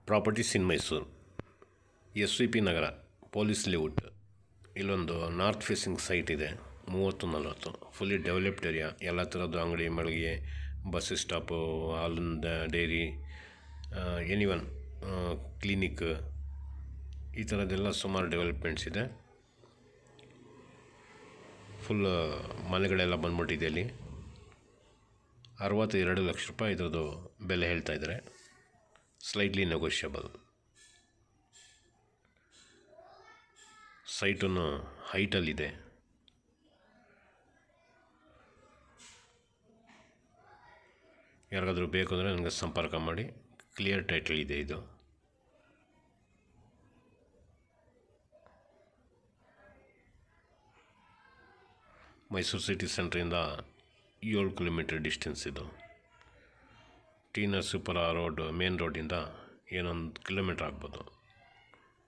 properties in Mysuru S V P Nagar police layout ಇಲ್ಲೊಂದು north facing site ಇದೆ ಮೂವತ್ತು ನಲವತ್ತು ಫುಲ್ಲಿ ಡೆವಲಪ್ಡ್ ಏರಿಯಾ ಎಲ್ಲ ಥರದ್ದು ಅಂಗಡಿ ಮಳಿಗೆ ಬಸ್ ಸ್ಟಾಪು ಹಾಲಿಂದ ಡೈರಿ ಎನಿ ಒನ್ ಕ್ಲಿನಿಕ್ ಈ ಥರದ್ದೆಲ್ಲ ಸುಮಾರು ಡೆವಲಪ್ಮೆಂಟ್ಸ್ ಇದೆ ಫುಲ್ ಮನೆಗಳೆಲ್ಲ ಬಂದ್ಬಿಟ್ಟಿದೆ ಇಲ್ಲಿ ಅರವತ್ತೆರಡು ಲಕ್ಷ ರೂಪಾಯಿ ಇದ್ರದ್ದು ಬೆಲೆ ಹೇಳ್ತಾ ಇದ್ದಾರೆ ಸ್ಲೈಟ್ಲಿ ನೆಗೋಷಿಯಬಲ್ ಸೈಟನ್ನು ಹೈಟಲ್ಲಿದೆ ಯಾರಿಗಾದ್ರೂ ಬೇಕು ಅಂದರೆ ನನಗೆ ಸಂಪರ್ಕ ಮಾಡಿ ಕ್ಲಿಯರ್ ಟೈಟಲ್ ಇದೆ ಇದು ಮೈಸೂರು ಸಿಟಿ ಸೆಂಟ್ರಿಂದ ಏಳು ಕಿಲೋಮೀಟರ್ ಡಿಸ್ಟೆನ್ಸ್ ಇದು ಟಿ ನರಸೀಪುರ ರೋಡ್ ಮೇನ್ ರೋಡಿಂದ ಏನೊಂದು ಕಿಲೋಮೀಟ್ರ್ ಆಗ್ಬೋದು